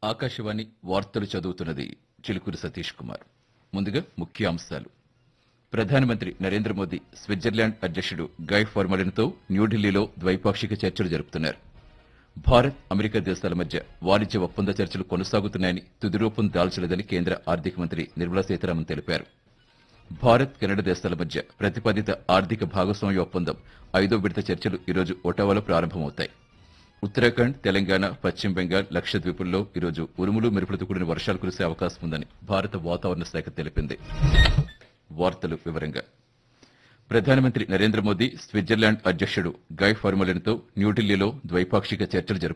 ఆకాశవాణి వార్తలు చదువుతున్నది చిలుకూరు సతీష్ కుమార్ ముందుగా ముఖ్య అంశాలు ప్రధానమంత్రి నరేంద్ర మోదీ స్విట్జర్లాండ్ అధ్యక్షుడు గై ఫార్మలిన్తో న్యూఢిల్లీలో ద్వైపాక్షిక చర్చలు జరుపుతున్నారు భారత్ అమెరికా దేశాల మధ్య వాణిజ్య ఒప్పంద చర్చలు కొనసాగుతున్నాయని తుది రూపం దాల్చలేదని కేంద్ర ఆర్థిక మంత్రి నిర్మలా సీతారామన్ తెలిపారు భారత్ కెనడా దేశాల మధ్య ప్రతిపాదిత ఆర్థిక భాగస్వామ్య ఒప్పందం ఐదో విడత చర్చలు ఈరోజు ఒటావాలో ప్రారంభమవుతాయి ఉత్తరాఖండ్ తెలంగాణ పశ్చిమ బెంగాల్ లక్షద్వీపుల్లో ఈరోజు ఉరుములు మెరుపులతో కూడిన వర్షాలు కురిసే అవకాశం ఉందని భారత వాతావరణ శాఖ తెలిపింది వార్తలు వివరంగా ప్రధానమంత్రి నరేంద్ర మోదీ స్విట్జర్లాండ్ అధ్యక్షుడు గై ఫార్మలిన్తో న్యూఢిల్లీలో ద్వైపాక్షిక చర్చలు జరుపుతున్నారు